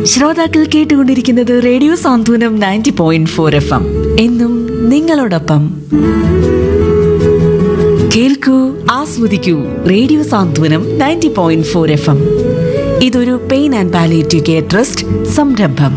ശ്രോതാക്കൾ കേട്ടുകൊണ്ടിരിക്കുന്നത് radio Santhwanam ninety point four F M എന്നും നിങ്ങളോടൊപ്പം കേൾക്കൂ ആസ്വദിക്കൂ radio Santhwanam ninety point four F M ഇതൊരു pain and palliative care trust സംരംഭം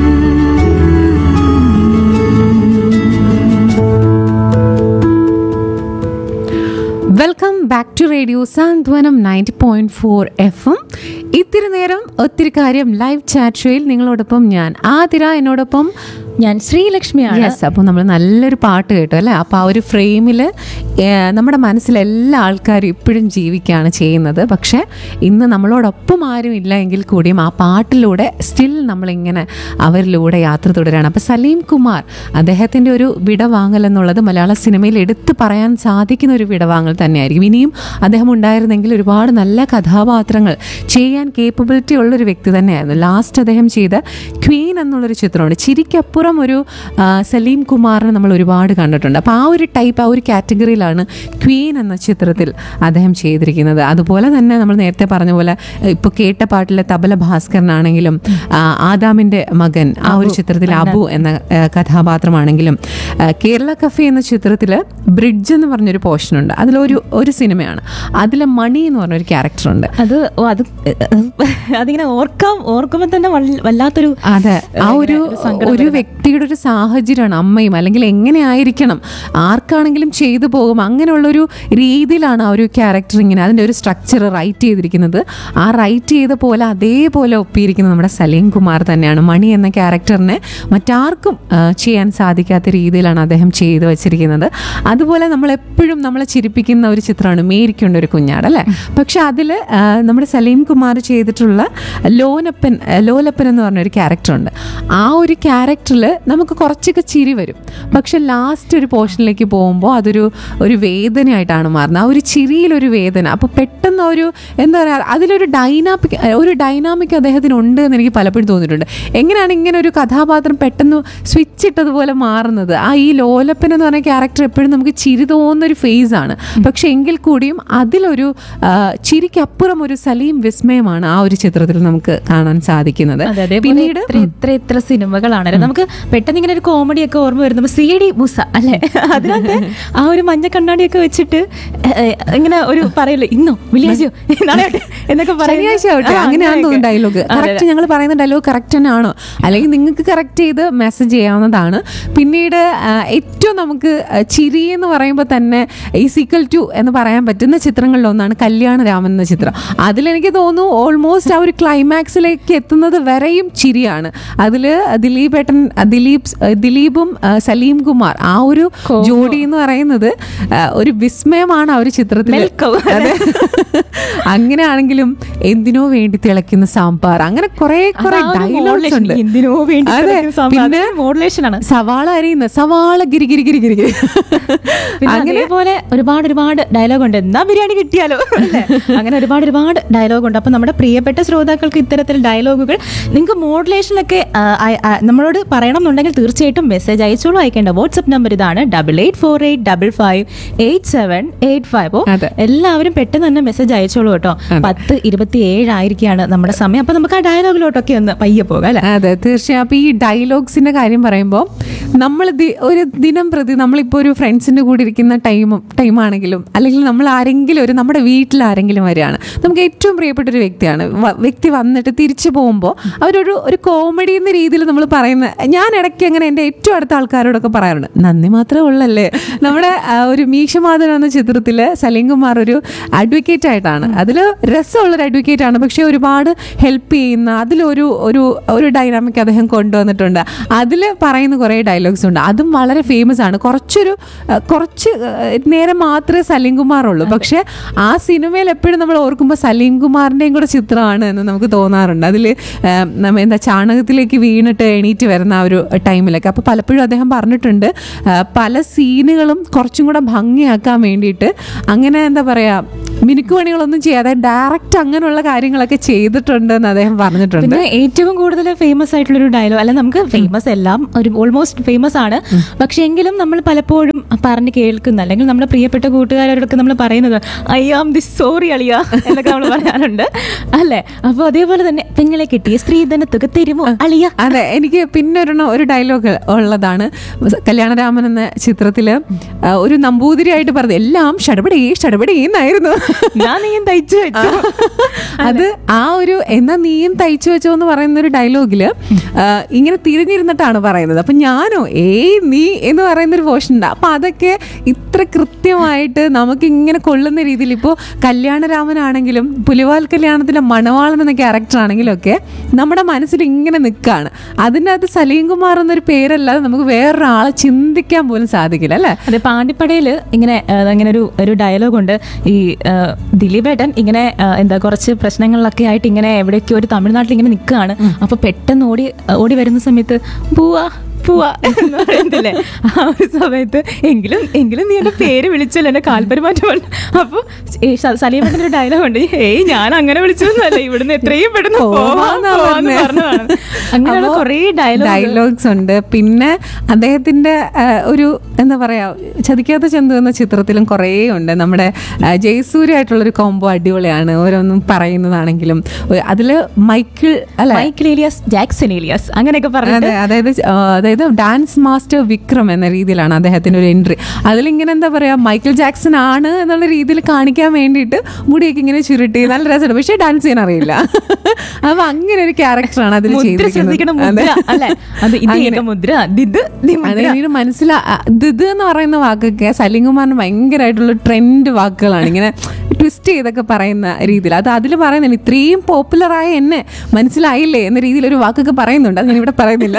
welcome back to radio Santhwanam ninety point four F M ഇത്തിരി നേരം ഒത്തിരി കാര്യം ലൈവ് ചാറ്റ് ഷോയിൽ നിങ്ങളോടൊപ്പം ഞാൻ ആതിര എന്നോടൊപ്പം ഞാൻ ശ്രീലക്ഷ്മിയാണ് യെസ് അപ്പോൾ നമ്മൾ നല്ലൊരു പാട്ട് കേട്ടു അല്ലേ അപ്പോൾ ആ ഒരു ഫ്രെയിമിൽ നമ്മുടെ മനസ്സിൽ എല്ലാ ആൾക്കാരും ഇപ്പോഴും ജീവിക്കുകയാണ് ചെയ്യുന്നത് പക്ഷേ ഇന്ന് നമ്മളോടൊപ്പം ആരും ഇല്ല എങ്കിൽ കൂടിയും ആ പാട്ടിലൂടെ സ്റ്റിൽ നമ്മളിങ്ങനെ അവരിലൂടെ യാത്ര തുടരുകയാണ് അപ്പോൾ സലീം കുമാർ അദ്ദേഹത്തിൻ്റെ ഒരു വിടവാങ്ങൽ എന്നുള്ളത് മലയാള സിനിമയിൽ എടുത്തു പറയാൻ സാധിക്കുന്ന ഒരു വിടവാങ്ങൽ തന്നെയായിരിക്കും ഇനിയും അദ്ദേഹം ഉണ്ടായിരുന്നെങ്കിൽ ഒരുപാട് നല്ല കഥാപാത്രങ്ങൾ ചെയ്യാൻ കേപ്പബിലിറ്റി ഉള്ളൊരു വ്യക്തി തന്നെയായിരുന്നു ലാസ്റ്റ് അദ്ദേഹം ചെയ്ത ക്വീൻ എന്നുള്ളൊരു ചിത്രമുണ്ട് ചിരിക്കപ്പുറം ഒരു ആ, സലീം കുമാറിനെ നമ്മൾ ഒരുപാട് കണ്ടിട്ടുണ്ട് അപ്പോൾ ആ ഒരു ടൈപ്പ് ആ ഒരു കാറ്റഗറിയിലാണ് ക്വീൻ എന്ന ചിത്രത്തിൽ അദ്ദേഹം ചെയ്തിരിക്കുന്നത് അതുപോലെ തന്നെ നമ്മൾ നേരത്തെ പറഞ്ഞ പോലെ ഇപ്പോൾ കേട്ട പാട്ടിലെ തബല ഭാസ്കരനാണെങ്കിലും ആ, ആദാമിൻ്റെ മകൻ ആ ഒരു ചിത്രത്തിൽ അബു എന്ന ആ, കഥാപാത്രമാണെങ്കിലും ആ, കേരള കഫേ എന്ന ചിത്രത്തിൽ ബ്രിഡ്ജ് എന്ന് പറഞ്ഞൊരു പോർഷനുണ്ട് അതിലൊരു ഒരു സിനിമയാണ് അതിലെ മണി എന്ന് പറഞ്ഞൊരു ക്യാരക്ടറുണ്ട് അത് ഓ അത് അതിങ്ങനെ ഓർക്കാം ഓർക്കുമ്പോൾ തന്നെ വല്ല- വല്ലാത്തൊരു അതെ ആ ഒരു ഒരു സങ്കടം ഒരു വ്യക്തിയുടെ ഒരു സാഹചര്യമാണ് അമ്മയും അല്ലെങ്കിൽ എങ്ങനെ ആയിരിക്കണം ആർക്കാണെങ്കിലും ചെയ്തു പോകും അങ്ങനെയുള്ളൊരു രീതിയിലാണ് ആ ഒരു ക്യാരക്ടർ ഇങ്ങനെ അതിൻ്റെ ഒരു സ്ട്രക്ചർ റൈറ്റ് ചെയ്തിരിക്കുന്നത് ആ റൈറ്റ് ചെയ്ത പോലെ അതേപോലെ ഒപ്പിയിരിക്കുന്നത് നമ്മുടെ സലീം കുമാർ തന്നെയാണ് മണി എന്ന ക്യാരക്ടറിനെ മറ്റാർക്കും ആ, ചെയ്യാൻ സാധിക്കാത്ത രീതിയിലാണ് അദ്ദേഹം ചെയ്തു വച്ചിരിക്കുന്നത് അതുപോലെ നമ്മൾ എപ്പോഴും നമ്മളെ ചിരിപ്പിക്കുന്ന ഒരു ചിത്രമാണ് മേരിക്കൊണ്ട് ഒരു കുഞ്ഞാട് അല്ലേ പക്ഷെ അതിൽ നമ്മുടെ സലീം കുമാർ ചെയ്തിട്ടുള്ള ലോനപ്പൻ ആ, ലോലപ്പൻ എന്ന് പറഞ്ഞ ഒരു ക്യാരക്ടറുണ്ട് ആ ഒരു ക്യാരക്ടറിൽ നമുക്ക് കുറച്ചൊക്കെ ചിരി വരും പക്ഷെ ലാസ്റ്റ് ഒരു പോർഷനിലേക്ക് പോകുമ്പോൾ അതൊരു ഒരു വേദനയായിട്ടാണ് മാറുന്നത് ആ ഒരു ചിരിയിലൊരു വേദന അപ്പോൾ പെട്ടെന്ന് ഒരു എന്താ പറയുക അതിലൊരു ഡൈനാമിക് ഒരു ഡൈനാമിക് അദ്ദേഹത്തിന് ഉണ്ട് എന്ന് എനിക്ക് പലപ്പോഴും തോന്നിയിട്ടുണ്ട് എങ്ങനെയാണ് ഇങ്ങനെ ഒരു കഥാപാത്രം പെട്ടെന്ന് സ്വിച്ച് ഇട്ടതുപോലെ മാറുന്നത് ആ ഈ ലോലപ്പൻ എന്ന് പറഞ്ഞ ക്യാരക്ടർ എപ്പോഴും നമുക്ക് ചിരി തോന്നുന്ന ഒരു ഫേസ് ആണ് പക്ഷെ എങ്കിൽ കൂടിയും അതിലൊരു ആ, ചിരിക്കപ്പുറം ഒരു സലീം വിസ്മയമാണ് ആ ഒരു ചിത്രത്തിൽ നമുക്ക് കാണാൻ സാധിക്കുന്നത് അതെ അതേപോലെ പിന്നീട് ഇത്ര ഇത്ര ഇത്ര സിനിമകളാണല്ലോ നമുക്ക് പെട്ടെന്ന് ഇങ്ങനെ ഒരു കോമഡി ഒക്കെ ഓർമ്മ വരുന്നത് സി ഡി മുസ അല്ലെ അതിനകത്ത് ആ ഒരു മഞ്ഞ കണ്ണാടിയൊക്കെ വെച്ചിട്ട് ഏഹ്, ഇങ്ങനെ ഒരു പറയല്ലോ ഇന്നോ വെള്ളിയാഴ്ചയോ നാളെ ആവട്ടെ എന്നൊക്കെ പറയുന്ന- ശനിയാഴ്ച ആവട്ടെ ആ, അങ്ങനെയാണെന്ന് അങ്ങനെയൊക്കെ. തോന്നുന്നു ഡയലോഗ് അതെ, കറക്റ്റ് ഞങ്ങൾ പറയുന്ന ഡയലോഗ് കറക്റ്റ് തന്നെയാണോ അല്ലെങ്കിൽ നിങ്ങൾക്ക് കറക്റ്റ് ചെയ്ത് മെസ്സേജ് ചെയ്യാവുന്നതാണ് പിന്നീട് ആ, ഏറ്റവും നമുക്ക് ആ, ചിരി എന്ന് പറയുമ്പോൾ തന്നെ ഈ സീക്വൽ ടു എന്ന് പറയാൻ പറ്റുന്ന ചിത്രങ്ങളിലൊന്നാണ് കല്യാണ രാമൻ എന്ന ചിത്രം അതിലെനിക്ക് തോന്നുന്നു ഓൾമോസ്റ്റ് ആ ഒരു ക്ലൈമാക്സിലേക്ക് എത്തുന്നത് വരെയും ചിരിയാണ് അതിൽ ദിലീപ് ഏട്ടൻ ദിലീപ് ദിലീപും ആ, സലീം കുമാർ ആ ഒരു ജോഡി എന്ന് പറയുന്നത് ആ, ഒരു വിസ്മയമാണ് ആ ഒരു ചിത്രത്തിൽ മെൽക്കം. അതെ അങ്ങനെയാണെങ്കിലും എന്തിനോ വേണ്ടി തിളയ്ക്കുന്ന സാമ്പാർ അങ്ങനെ കുറെ കുറെ അതാ ഒരു ഡയലോഗ്സ് modulation. ഉണ്ട് എന്തിനോ വേണ്ടി അതെ തിളയ്ക്കുന്ന സാമ്പാർ. പിന്നെ അത് modulation ആണ്. സവാള അരിയുന്ന സവാള ഗിരി ഗിരി ഗിരി ഗിരി ഗിരി പിന്നെ അങ്ങനെ അതേപോലെ ഒരുപാട് ഒരുപാട് ഡയലോഗ് ഉണ്ട് എന്നാ ബിരിയാണി കിട്ടിയാലോ അല്ലേ? അങ്ങനെ ഒരുപാട് ഒരുപാട് ഡയലോഗ് ഉണ്ട് അപ്പൊ നമ്മുടെ പ്രിയപ്പെട്ട ശ്രോതാക്കൾക്ക് ഇത്തരത്തിൽ ഡയലോഗുകൾ നിങ്ങൾക്ക് മോഡുലേഷനൊക്കെ ആ, ആ, ആ, നമ്മളോട് പറയണം എന്നുണ്ടെങ്കിൽ തീർച്ചയായിട്ടും മെസ്സേജ് അയച്ചോളൂ അയക്കേണ്ട വാട്സ്ആപ്പ് നമ്പർ ഇതാണ് double eight four eight double five eight seven eight five അതെ. എല്ലാവരും പെട്ടെന്ന് തന്നെ മെസ്സേജ് അയച്ചോളൂ കേട്ടോ പത്ത് ഇരുപത്തി ഏഴായിരിക്കാണ് നമ്മുടെ സമയം അപ്പൊ നമുക്ക് ആ ഡയലോഗിലോട്ടൊക്കെ ഒന്ന് പയ്യെ പോകാം അല്ലെ അതെ തീർച്ചയായും അപ്പൊ ഈ ഡയലോഗ്സിന്റെ കാര്യം പറയുമ്പോൾ നമ്മൾ ദി- ഒരു ദിനം പ്രതി നമ്മളിപ്പോൾ ഒരു ഫ്രണ്ട്സിന്റെ കൂടെ ഇരിക്കുന്ന ടൈം ടൈമാണെങ്കിലും അല്ലെങ്കിൽ നമ്മൾ ആരെങ്കിലും ഒരു നമ്മുടെ വീട്ടിൽ ആരെങ്കിലും വരികയാണ് നമുക്ക് ഏറ്റവും പ്രിയപ്പെട്ട ഒരു വ്യക്തിയാണ് വ- വ്യക്തി വന്നിട്ട് തിരിച്ചു പോകുമ്പോൾ അവരൊരു ഒരു കോമഡി എന്ന രീതിയിൽ നമ്മൾ പറയുന്ന ഞാൻ ഇടയ്ക്ക് അങ്ങനെ എൻ്റെ ഏറ്റവും അടുത്ത ആൾക്കാരോടൊക്കെ പറയാറുണ്ട് നന്ദി മാത്രമേ ഉള്ളല്ലേ നമ്മുടെ ആ, ഒരു മീശമാധവൻ എന്ന ചിത്രത്തിൽ സലീം കുമാർ ഒരു അഡ്വക്കേറ്റ് ആയിട്ടാണ് അതിൽ രസമുള്ളൊരു അഡ്വക്കേറ്റ് ആണ് പക്ഷേ ഒരുപാട് ഹെൽപ്പ് ചെയ്യുന്ന അതിലൊരു ഒരു ഒരു ഡൈനാമിക് അദ്ദേഹം കൊണ്ടുവന്നിട്ടുണ്ട് അതിൽ പറയുന്ന കുറേ ഡയലോഗ്സ് ഉണ്ട് അതും വളരെ ഫേമസ് ആണ് കുറച്ചൊരു ആ, കുറച്ച് ആ, നേരം മാത്രമേ സലീം കുമാർ ഉള്ളൂ പക്ഷേ ആ സിനിമയിൽ എപ്പോഴും നമ്മൾ ഓർക്കുമ്പോൾ സലീം കുമാറിൻ്റെയും കൂടെ ചിത്രമാണ് എന്ന് നമുക്ക് തോന്നാറുണ്ട് അതിൽ എന്താ ചാണകത്തിലേക്ക് വീണിട്ട് എണീറ്റ് വരുന്ന ആ ഒരു ടൈമിലൊക്കെ അപ്പോൾ പലപ്പോഴും അദ്ദേഹം പറഞ്ഞിട്ടുണ്ട് ആ, പല സീനുകളും കുറച്ചും കൂടെ ഭംഗിയാക്കാൻ വേണ്ടിയിട്ട് അങ്ങനെ എന്താ പറയുക മിനുക്കുപണികളൊന്നും ചെയ്യാതെ ഡയറക്റ്റ് അങ്ങനെയുള്ള കാര്യങ്ങളൊക്കെ ചെയ്തിട്ടുണ്ട് എന്ന് അദ്ദേഹം പറഞ്ഞിട്ടുണ്ട് പിന്നെ ഏറ്റവും കൂടുതൽ ഫേമസ് ആയിട്ടുള്ള ഒരു ഡയലോഗ് അല്ല നമുക്ക് ഫേമസ് എല്ലാം ഒരു ഓൾമോസ്റ്റ് ഫേമസ് ആണ് പക്ഷെ എങ്കിലും നമ്മൾ പലപ്പോഴും പറഞ്ഞ് കേൾക്കുന്ന അല്ലെങ്കിൽ നമ്മുടെ പ്രിയപ്പെട്ട കൂട്ടുകാരോടൊക്കെ നമ്മൾ പറയുന്നത് ഐ ആം ദി സോറി അളിയ എന്നൊക്കെ നമ്മൾ പറയാറുണ്ട് അല്ലേ അപ്പോൾ അതേപോലെ തന്നെ പെങ്ങളെ കിട്ടിയ സ്ത്രീധന തുക തരുമോ അളിയ അതെ എനിക്ക് പിന്നെ ഒരെണ്ണം ഒരു ഡയലോഗ് ഉള്ളതാണ് കല്യാണരാമൻ എന്ന ചിത്രത്തില് ആ, ഒരു നമ്പൂതിരിയായിട്ട് പറഞ്ഞു എല്ലാം ഷടപടേ ഷടപടേ എന്നായിരുന്നു ഞാൻ നീയും തയ്ച്ചു വെച്ചു അത് ആ ഒരു എന്നാ നീയും തയ്ച്ചു വെച്ചോ എന്ന് പറയുന്ന ഒരു ഡയലോഗില് ആ, ഇങ്ങനെ തിരിഞ്ഞിരുന്നിട്ടാണ് പറയുന്നത് അപ്പൊ ഞാനോ ഏയ് നീ എന്ന് പറയുന്ന ഒരു പോർഷൻ ഉണ്ട് അപ്പൊ അതൊക്കെ ഇത്ര കൃത്യമായിട്ട് നമുക്ക് ഇങ്ങനെ കൊള്ളുന്ന രീതിയിൽ ഇപ്പോൾ കല്യാണരാമനാണെങ്കിലും പുലിവാൽ കല്യാണത്തിലെ മണവാളൻ എന്ന ക്യാരക്ടർ ആണെങ്കിലും ഒക്കെ നമ്മുടെ മനസ്സിൽ ഇങ്ങനെ നിൽക്കുകയാണ് അതിനകത്ത് സലീം കുമാർ എന്നൊരു പേരല്ലാതെ നമുക്ക് വേറൊരാളെ ചിന്തിക്കാൻ പോലും സാധിക്കില്ല അല്ലേ അതെ പാണ്ടിപ്പടയില് ഇങ്ങനെ ആ, ഇങ്ങനെ ഒരു ഒരു ഡയലോഗ് ഉണ്ട് ഈ ആ, ദിലീപേട്ടൻ ഇങ്ങനെ ആ, എന്താ കുറച്ച് പ്രശ്നങ്ങളിലൊക്കെ ആയിട്ട് ഇങ്ങനെ എവിടെയൊക്കെ ഒരു തമിഴ്നാട്ടിൽ ഇങ്ങനെ നിൽക്കുകയാണ് അപ്പൊ പെട്ടെന്ന് ഓടി ഓടി വരുന്ന സമയത്ത് പോവാ പോവാ എന്ന് പറയുന്നില്ലേ ആ ഒരു സമയത്ത് എങ്കിലും എങ്കിലും നീ എന്റെ പേര് വിളിച്ചല്ലോ എന്റെ കാൽപരിമാറ്റമുണ്ട് അപ്പൊ സലീമേട്ടൻ്റെ ഒരു ഡയലോഗ് ഉണ്ട് ഏയ് ഞാൻ അങ്ങനെ വിളിച്ചതൊന്നുമല്ല ഇവിടുന്ന് എത്രയും പെട്ടെന്ന് പോവാന്ന് പോവാന്നാ പോവാന്ന് പറഞ്ഞെ. പറഞ്ഞതാണ് അങ്ങനെയുള്ള അപ്പോ കുറേ ഡയലോഗ് ഡയലോഗ്സ് ഉണ്ട് പിന്നെ അദ്ദേഹത്തിന്റെ ആ, ഒരു എന്താ പറയാ ചതിക്കാത്ത ചന്തു എന്ന ചിത്രത്തിലും കുറേ ഉണ്ട് നമ്മുടെ ആ, ജയസൂര്യായിട്ടുള്ളൊരു കോംബോ അടിപൊളിയാണ് ഓരോന്നും പറയുന്നതാണെങ്കിലും ഒരു- അതില് മൈക്കിൾ അല്ലെ മൈക്കിൾ ഏലിയാസ് ജാക്സൺ ഏലിയാസ് അങ്ങനെയൊക്കെ പറഞ്ഞിട്ട് അതെ അതായത് ആ, അതായത് ഡാൻസ് മാസ്റ്റർ വിക്രം എന്ന രീതിയിലാണ് അദ്ദേഹത്തിന്റെ ഒരു എൻട്രി അതിലിങ്ങനെ എന്താ പറയാ മൈക്കിൾ ജാക്സൺ ആണ് എന്നുള്ള രീതിയിൽ കാണിക്കാൻ വേണ്ടിയിട്ട് മുടിയൊക്കെ ഇങ്ങനെ ചുരുട്ടി നല്ല രസമുണ്ട് പക്ഷേ ഡാൻസ് ചെയ്യാൻ അറിയില്ല അപ്പൊ അങ്ങനെ ഒരു ക്യാരക്ടറാണ് അതിൽ മുദ്ര ശ്രദ്ധിക്കണം മുദ്ര അല്ലെ അത് ഇത് ഏക മുദ്ര ദിത് ദി മുദ്ര. അതെനിക്ക് മനസ്സിലാ ഇത് എന്ന് പറയുന്ന വാക്കൊക്കെ സലിംകുമാറിന് ഭയങ്കരമായിട്ടുള്ള ട്രെൻഡ് വാക്കുകളാണ് ഇങ്ങനെ ട്വിസ്റ്റ് ചെയ്തൊക്കെ പറയുന്ന രീതിയിൽ അത് അതിൽ പറയുന്നുണ്ട് ഇത്രയും പോപ്പുലറായ എന്നെ മനസ്സിലായില്ലേ എന്ന രീതിയിൽ ഒരു വാക്കൊക്കെ പറയുന്നുണ്ട് അത് ഞാൻ ഇവിടെ പറയുന്നില്ല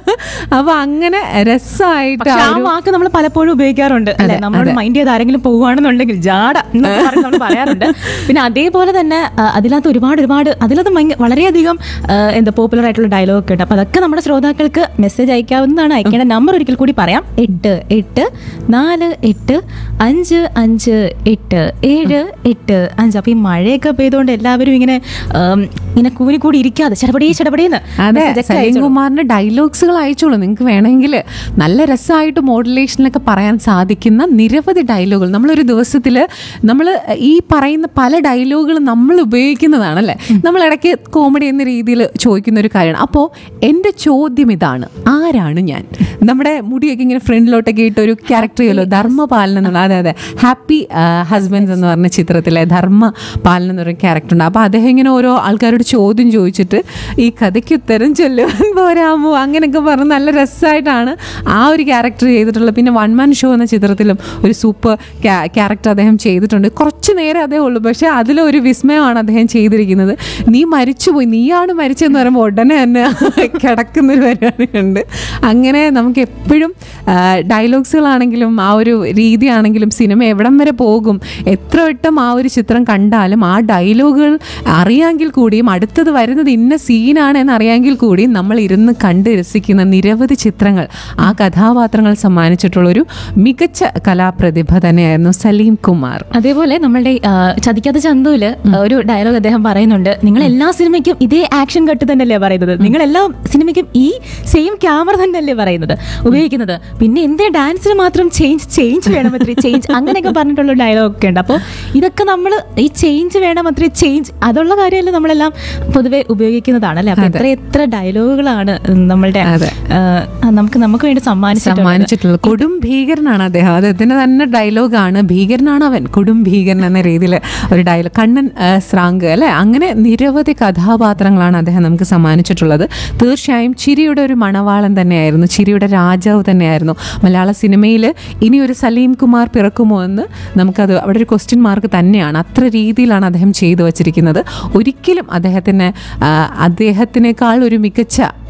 അപ്പൊ അങ്ങനെ രസമായിട്ട് പക്ഷെ ആ ആ ഒരു വാക്ക് നമ്മൾ പലപ്പോഴും ഉപയോഗിക്കാറുണ്ട് അല്ലെ അതെ, നമ്മളോട് അതെ. മൈൻഡ് ചെയ്ത് ആരെങ്കിലും പോവുകയാണെന്നുണ്ടെങ്കിൽ ജാട എന്നൊക്കെ പറഞ്ഞ് നമ്മൾ പറയാറുണ്ട് പിന്നെ അതേപോലെ തന്നെ ആ, അതിനകത്ത് ഒരുപാട് ഒരുപാട് അതിനകത്ത് ഭയങ്കര വളരെയധികം ആ, എന്താ പോപ്പുലർ ആയിട്ടുള്ള ഡയലോഗ് ഒക്കെ ഉണ്ട് അപ്പൊ അതൊക്കെ നമ്മുടെ ശ്രോതാക്കൾക്ക് മെസ്സേജ് അയക്കാവുന്നതാണ് അയക്കേണ്ട നമ്പർ ഒരിക്കൽ കൂടി പറയാം എട്ട് എട്ട് നാല് എട്ട് അഞ്ച് അഞ്ച് എട്ട് ഏഴ് എട്ട് അഞ്ച് അപ്പൊ ഈ മഴയൊക്കെ പെയ്തുകൊണ്ട് എല്ലാവരും ഇങ്ങനെ ആം, ഇങ്ങനെ കൂനി കൂടി ഇരിക്കാതെ ചടപടേ ചടപടേന്ന് അതെ message ഒക്കെ സലീം അയച്ചോളൂ. കുമാറിന്റെ ഡയലോഗ്സുകൾ അയച്ചോളൂ നിങ്ങൾക്ക് വേണമെങ്കിൽ നല്ല രസമായിട്ട് മോഡുലേഷനിലൊക്കെ പറയാൻ സാധിക്കുന്ന നിരവധി ഡയലോഗുകൾ നമ്മളൊരു ദിവസത്തിൽ നമ്മൾ ഈ പറയുന്ന പല ഡയലോഗുകളും നമ്മൾ ഉപയോഗിക്കുന്നതാണല്ലേ നമ്മൾ ഇടയ്ക്ക് കോമഡി എന്ന രീതിയിൽ ചോദിക്കുന്ന ഒരു കാര്യമാണ് അപ്പോൾ എൻ്റെ ചോദ്യം ഇതാണ് ആരാണ് ഞാൻ നമ്മുടെ മുടിയൊക്കെ ഇങ്ങനെ ഫ്രണ്ടിലോട്ടൊക്കെ ഇട്ട് ഒരു ക്യാരക്ടർ ചെയ്യുമല്ലോ ധർമ്മപാലൻ എന്നുള്ള അതെ അതെ ഹാപ്പി ഹസ്ബൻഡ്സ് എന്ന് പറഞ്ഞ ചിത്രത്തിലെ ധർമ്മപാലൻ എന്നൊരു ക്യാരക്ടർ ഉണ്ട് അപ്പോൾ അദ്ദേഹം ഇങ്ങനെ ഓരോ ആൾക്കാരോട് ചോദ്യം ചോദിച്ചിട്ട് ഈ കഥയ്ക്ക് ഉത്തരം ചൊല്ലുവാൻ പോരാമോ അങ്ങനെയൊക്കെ പറഞ്ഞ് നല്ല രസമായിട്ടാണ് ആ ഒരു ക്യാരക്ടർ ചെയ്തിട്ടുള്ളത് പിന്നെ വൺ മാൻ ഷോ എന്ന ചിത്രത്തിലും ഒരു സൂപ്പർ ക്യാരക്ടർ അദ്ദേഹം ചെയ്തിട്ടുണ്ട് കുറച്ച് നേരം അതേ ഉള്ളൂ പക്ഷേ അതിലൊരു വിസ്മയമാണ് അദ്ദേഹം ചെയ്തിരിക്കുന്നത് നീ മരിച്ചുപോയി നീയാണ് മരിച്ചെന്ന് പറയുമ്പോൾ ഉടനെ തന്നെ കിടക്കുന്നൊരു പരിപാടിയുണ്ട് അങ്ങനെ നമുക്ക് എപ്പോഴും ഡയലോഗ്സുകളാണെങ്കിലും ആ ഒരു രീതിയാണെങ്കിലും സിനിമ എവിടം വരെ പോകും എത്ര വട്ടം ആ ഒരു ചിത്രം കണ്ടാലും ആ ഡയലോഗുകൾ അറിയാമെങ്കിൽ കൂടിയും അടുത്തത് വരുന്നത് ഇന്ന സീനാണ് എന്ന് അറിയാമെങ്കിൽ കൂടിയും നമ്മൾ ഇരുന്ന് കണ്ട് രസിക്കുന്ന നിരവധി ചിത്രങ്ങൾ ആ കഥാപാത്രങ്ങൾ സമ്മാനിച്ചിട്ടുള്ള ഒരു മികച്ച കലാപ്രതിഭ തന്നെയായിരുന്നു സലീം കുമാർ അതേപോലെ നമ്മളുടെ ആ, ചതിക്കാത്ത ചന്തുവില് ഒരു ഡയലോഗ് അദ്ദേഹം പറയുന്നുണ്ട് നിങ്ങൾ എല്ലാ സിനിമയ്ക്കും ഇതേ ആക്ഷൻ കട്ട് തന്നെയല്ലേ പറയുന്നത് നിങ്ങൾ എല്ലാ സിനിമയ്ക്കും ഈ സെയിം ക്യാമറ തന്നെയല്ലേ പറയുന്നത് ഉപയോഗിക്കുന്നത് പിന്നെ എന്തേ ഡാൻസിന് മാത്രം ചേഞ്ച് ചേഞ്ച് വേണം അത്രേ ചേഞ്ച് അങ്ങനെയൊക്കെ പറഞ്ഞിട്ടുള്ള ഡയലോഗ് ഒക്കെ ഉണ്ട് അപ്പോൾ ഇതൊക്കെ നമ്മൾ ഈ ചേഞ്ച് വേണം അത്രേ ചേഞ്ച് അതുള്ള കാര്യമല്ല നമ്മളെല്ലാം പൊതുവെ ഉപയോഗിക്കുന്നതാണ് അല്ലേ അപ്പൊ എത്ര എത്ര ഡയലോഗുകളാണ് നമ്മളുടെ അതെ. ആ, നമുക്ക് നമുക്ക് വേണ്ടി സമ്മാനിച്ചിട്ടുള്ളത് സമ്മാനിച്ചിട്ടുള്ളത് കൊടും ഭീകരനാണ് അദ്ദേഹം അദ്ദേഹത്തിന്റെ തന്നെ ഡയലോഗാണ് ഭീകരനാണ് അവൻ കൊടും ഭീകരൻ എന്ന രീതിയിൽ ഒരു ഡയലോഗ് കണ്ണൻ ആ, സ്രാങ്ക് അല്ലെ അങ്ങനെ നിരവധി കഥാപാത്രങ്ങളാണ് അദ്ദേഹം നമുക്ക് സമ്മാനിച്ചിട്ടുള്ളത് തീർച്ചയായും ചിരിയുടെ ഒരു മണവാളൻ തന്നെയായിരുന്നു ചിരിയുടെ രാജാവ് തന്നെയായിരുന്നു മലയാള സിനിമയിൽ ഇനി ഒരു സലീം കുമാർ പിറക്കുമോ എന്ന് നമുക്കത് അവിടെ ഒരു ക്വസ്റ്റ്യൻ മാർക്ക് തന്നെയാണ് അത്ര രീതിയിലാണ് അദ്ദേഹം ചെയ്തു വച്ചിരിക്കുന്നത് ഒരിക്കലും അദ്ദേഹത്തിന് ആ, അദ്ദേഹത്തിനേക്കാൾ ഒരു മികച്ച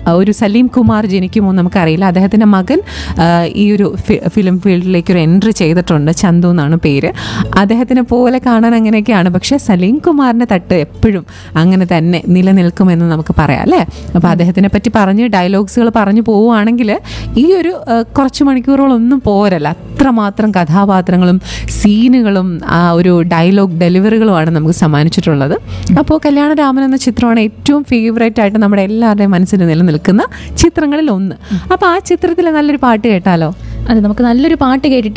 ആ, ഒരു സലീം കുമാർ ജനിക്കുമോ എന്ന് നമുക്കറിയില്ല അദ്ദേഹത്തിൻ്റെ മകൻ ആ, ഈ ഒരു ഫി- ഫിലിം ഫീൽഡിലേക്ക് ഒരു എൻട്രി ചെയ്തിട്ടുണ്ട് ചന്തു എന്നാണ് പേര് അദ്ദേഹത്തിനെ പോലെ കാണാൻ അങ്ങനെയൊക്കെയാണ് പക്ഷേ സലീം കുമാറിൻ്റെ തട്ട് എപ്പോഴും അങ്ങനെ തന്നെ നിലനിൽക്കുമെന്ന് നമുക്ക് പറയാം അല്ലേ അപ്പോൾ അദ്ദേഹത്തിനെ പറ്റി പറഞ്ഞ് ഡയലോഗ്സുകൾ പറഞ്ഞു പോവുകയാണെങ്കിൽ ഈ ഒരു ആ, കുറച്ച് മണിക്കൂറുകളൊന്നും പോരല്ല അത്രമാത്രം കഥാപാത്രങ്ങളും സീനുകളും ആ ഒരു ഡയലോഗ് ഡെലിവറികളുമാണ് നമുക്ക് സമ്മാനിച്ചിട്ടുള്ളത് അപ്പോൾ കല്യാണരാമൻ എന്ന ചിത്രമാണ് ഏറ്റവും ഫേവറേറ്റ് ആയിട്ട് നമ്മുടെ എല്ലാവരുടെയും മനസ്സിൽ നിലനിൽക്കുന്ന ചിത്രങ്ങളിൽ ഒന്ന് അപ്പോൾ ആ ചിത്രത്തിലെ നല്ലൊരു പാട്ട് കേട്ടാലോ അതെ നമുക്ക് നല്ലൊരു പാട്ട് കേട്ടിട്ട്